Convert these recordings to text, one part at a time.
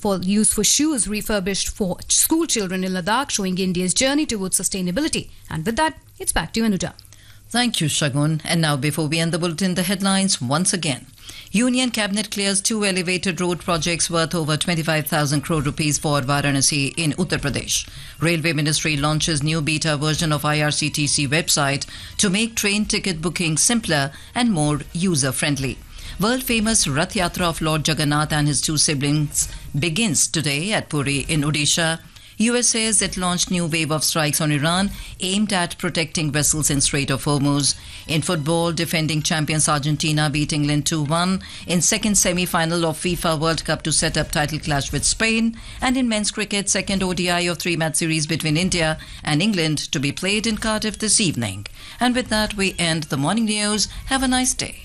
for use for shoes refurbished for school children in Ladakh, showing India's journey towards sustainability. And with that, it's back to you, Anuja. Thank you, Shagun. And now, before we end the bulletin, the headlines once again. Union Cabinet clears two elevated road projects worth over 25,000 crore rupees for Varanasi in Uttar Pradesh. Railway Ministry launches new beta version of IRCTC website to make train ticket booking simpler and more user friendly. World famous Rath Yatra of Lord Jagannath and his two siblings begins today at Puri in Odisha. US says it launched new wave of strikes on Iran aimed at protecting vessels in Strait of Hormuz. In football, defending champions Argentina beat England 2-1 in second semi-final of FIFA World Cup to set up title clash with Spain. And in men's cricket, second ODI of three-match series between India and England to be played in Cardiff this evening. And with that, we end the morning news. Have a nice day.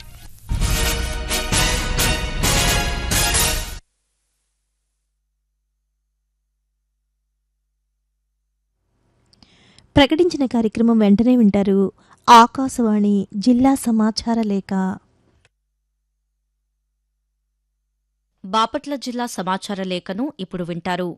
ప్రకటించిన కార్యక్రమం వెంటనే వింటారు ఆకాశవాణి జిల్లా సమాచార లేఖ బాపట్ల జిల్లా సమాచార లేఖను ఇప్పుడు వింటారు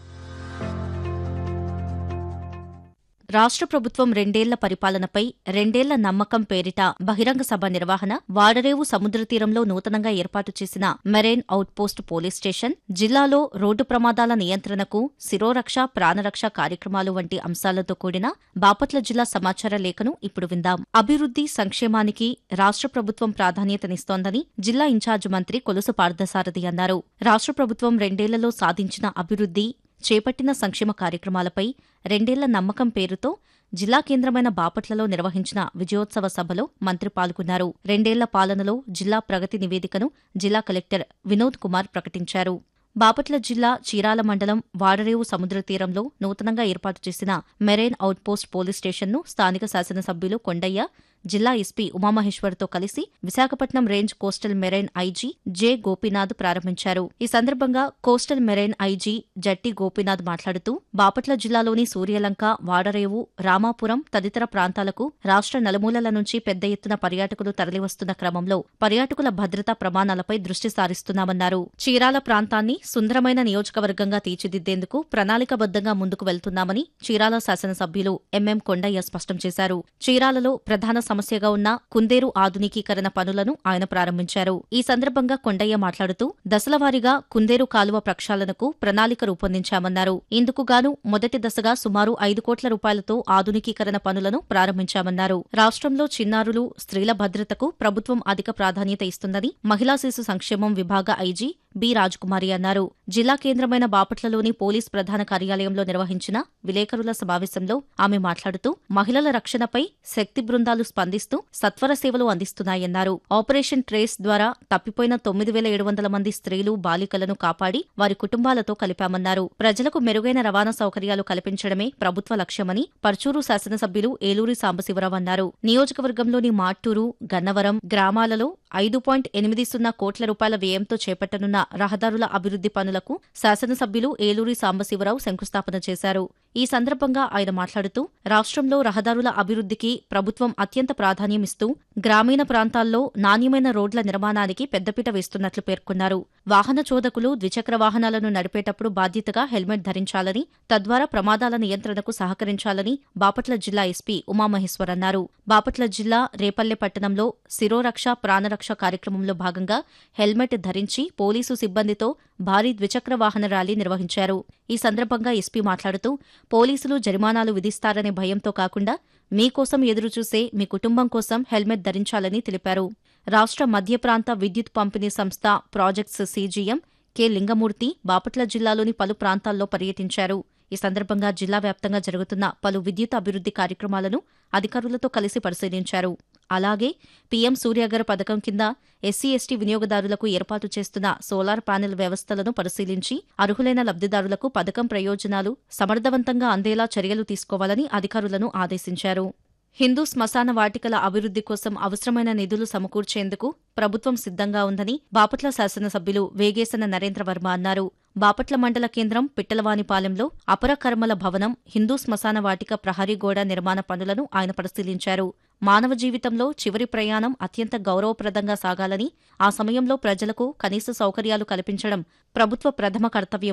రాష్ట్ర ప్రభుత్వం రెండేళ్ల పరిపాలనపై రెండేళ్ల నమ్మకం పేరిట బహిరంగ సభ నిర్వహణ వాడరేవు సముద్ర తీరంలో నూతనంగా ఏర్పాటు చేసిన మెరైన్ అవుట్పోస్ట్ పోలీస్ స్టేషన్ జిల్లాలో రోడ్డు ప్రమాదాల నియంత్రణకు శిరోరక్ష ప్రాణరక్ష కార్యక్రమాలు వంటి అంశాలతో కూడిన బాపట్ల జిల్లా సమాచార లేఖను ఇప్పుడు విందాం అభివృద్ది సంక్షేమానికి రాష్ట్ర ప్రభుత్వం ప్రాధాన్యతనిస్తోందని జిల్లా ఇన్ఛార్జ్ మంత్రి కొలుసు పార్థసారథి అన్నారు రాష్ట్ర ప్రభుత్వం రెండేళ్లలో సాధించిన అభివృద్ది చేపట్టిన సంక్షేమ కార్యక్రమాలపై రెండేళ్ల నమ్మకం పేరుతో జిల్లా కేంద్రమైన బాపట్లలో నిర్వహించిన విజయోత్సవ సభలో మంత్రి పాల్గొన్నారు రెండేళ్ల పాలనలో జిల్లా ప్రగతి నివేదికను జిల్లా కలెక్టర్ వినోద్ కుమార్ ప్రకటించారు బాపట్ల జిల్లా చీరాల మండలం వాడరేవు సముద్ర తీరంలో నూతనంగా ఏర్పాటు చేసిన మెరైన్ అవుట్పోస్ట్ పోలీస్ స్టేషన్ను స్థానిక శాసనసభ్యులు కొండయ్య జిల్లా ఎస్పీ ఉమామహేశ్వర్తో కలిసి Visakhapatnam range coastal marine IG J Gopinath ప్రారంభించారు ఈ సందర్భంగా కోస్టల్ మెరైన్ ఐజీ జట్టి గోపీనాథ్ మాట్లాడుతూ బాపట్ల జిల్లాలోని సూర్యలంక వాడరేవు రామాపురం తదితర ప్రాంతాలకు రాష్ట్ర నలుమూలల నుంచి పెద్ద ఎత్తున పర్యాటకులు తరలివస్తున్న క్రమంలో పర్యాటకుల భద్రతా ప్రమాణాలపై దృష్టి సారిస్తున్నామన్నారు చీరాల ప్రాంతాన్ని సుందరమైన నియోజకవర్గంగా తీర్చిదిద్దేందుకు ప్రణాళికబద్దంగా ముందుకు వెళ్తున్నామని చీరాల శాసనసభ్యులు ఎంఎం కొండయ్య స్పష్టం చేశారు చీరాలలో ప్రధాన సమస్యగా ఉన్న కుందేరు ఆధునికీకరణ పనులను ఆయన ప్రారంభించారు ఈ సందర్భంగా కొండయ్య మాట్లాడుతూ దశలవారీగా కుందేరు కాలువ ప్రక్షాళనకు ప్రణాళిక రూపొందించామన్నారు ఇందుకుగాను మొదటి దశగా సుమారు ఐదు కోట్ల రూపాయలతో ఆధునికీకరణ పనులను ప్రారంభించామన్నారు రాష్ట్రంలో చిన్నారులు స్త్రీల భద్రతకు ప్రభుత్వం అధిక ప్రాధాన్యత ఇస్తుందని మహిళా శిశు సంక్షేమం విభాగ ఐజీ బి రాజకుమారి అన్నారు జిల్లా కేంద్రమైన బాపట్లలోని పోలీస్ ప్రధాన కార్యాలయంలో నిర్వహించిన విలేకరుల సమావేశంలో ఆమె మాట్లాడుతూ మహిళల రక్షణపై శక్తి బృందాలు స్పందిస్తూ సత్వర సేవలు అందిస్తున్నాయన్నారు ఆపరేషన్ ట్రేస్ ద్వారా తప్పిపోయిన తొమ్మిది వేల ఏడు వందల మంది స్త్రీలు బాలికలను కాపాడి వారి కుటుంబాలతో కలిపామన్నారు ప్రజలకు మెరుగైన రవాణా సౌకర్యాలు కల్పించడమే ప్రభుత్వ లక్ష్యమని పర్చూరు శాసనసభ్యులు ఏలూరి సాంబశివరావు అన్నారు నియోజకవర్గంలోని మాట్టూరు గన్నవరం గ్రామాలలో ఐదు పాయింట్ ఎనిమిది సున్నా కోట్ల రూపాయల వ్యయంతో చేపట్టనున్న రహదారుల అభివృద్ది పనులకు శాసనసభ్యులు ఏలూరి సాంబశివరావు శంకుస్థాపన చేశారు ఈ సందర్భంగా ఆయన మాట్లాడుతూ రాష్ట్రంలో రహదారుల అభివృద్దికి ప్రభుత్వం అత్యంత ప్రాధాన్యమిస్తూ గ్రామీణ ప్రాంతాల్లో నాణ్యమైన రోడ్ల నిర్మాణానికి పెద్దపీట వేస్తున్నట్లు పేర్కొన్నారు వాహన చోదకులు ద్విచక్ర వాహనాలను నడిపేటప్పుడు బాధ్యతగా హెల్మెట్ ధరించాలని తద్వారా ప్రమాదాల నియంత్రణకు సహకరించాలని బాపట్ల జిల్లా ఎస్పీ ఉమామహేశ్వర్ అన్నారు బాపట్ల జిల్లా రేపల్లె పట్టణంలో శిరోరక్ష ప్రాణరక్ష కార్యక్రమంలో భాగంగా హెల్మెట్ ధరించి పోలీసు సిబ్బందితో భారీ ద్విచక్ర వాహన ర్యాలీ నిర్వహించారు ఈ సందర్భంగా ఎస్పీ మాట్లాడుతూ పోలీసులు జరిమానాలు విధిస్తారనే భయంతో కాకుండా మీకోసం ఎదురుచూసే మీ కుటుంబం కోసం హెల్మెట్ ధరించాలని తెలిపారు రాష్ట్ర మధ్య ప్రాంత విద్యుత్ పంపిణీ సంస్థ projects CGM K Lingamurthy Bapatla జిల్లాలోని పలు ప్రాంతాల్లో పర్యటించారు ఈ సందర్భంగా జిల్లా వ్యాప్తంగా జరుగుతున్న పలు విద్యుత్ అభివృద్ది కార్యక్రమాలను అధికారులతో కలిసి పరిశీలించారు అలాగే పీఎం సూర్యాగర్ పథకం కింద ఎస్సీ ఎస్టీ వినియోగదారులకు ఏర్పాటు చేస్తున్న సోలార్ ప్యానెల్ వ్యవస్థలను పరిశీలించి అర్హులైన లబ్దిదారులకు పథకం ప్రయోజనాలు సమర్థవంతంగా అందేలా చర్యలు తీసుకోవాలని అధికారులను ఆదేశించారు హిందూ శ్మశాన వాటికల అభివృద్ది కోసం అవసరమైన నిధులు సమకూర్చేందుకు ప్రభుత్వం సిద్ధంగా ఉందని బాపట్ల శాసనసభ్యులు వేగేసన నరేంద్రవర్మ అన్నారు బాపట్ల మండల కేంద్రం పిట్టలవానిపాలెంలో అపర కర్మల భవనం హిందూ శ్మశాన వాటిక ప్రహరీ గోడ నిర్మాణ పనులను ఆయన పరిశీలించారు మానవ జీవితంలో చివరి ప్రయాణం అత్యంత గౌరవప్రదంగా సాగాలని ఆ సమయంలో ప్రజలకు కనీస సౌకర్యాలు కల్పించడం ప్రభుత్వ ప్రథమ కర్తవ్యం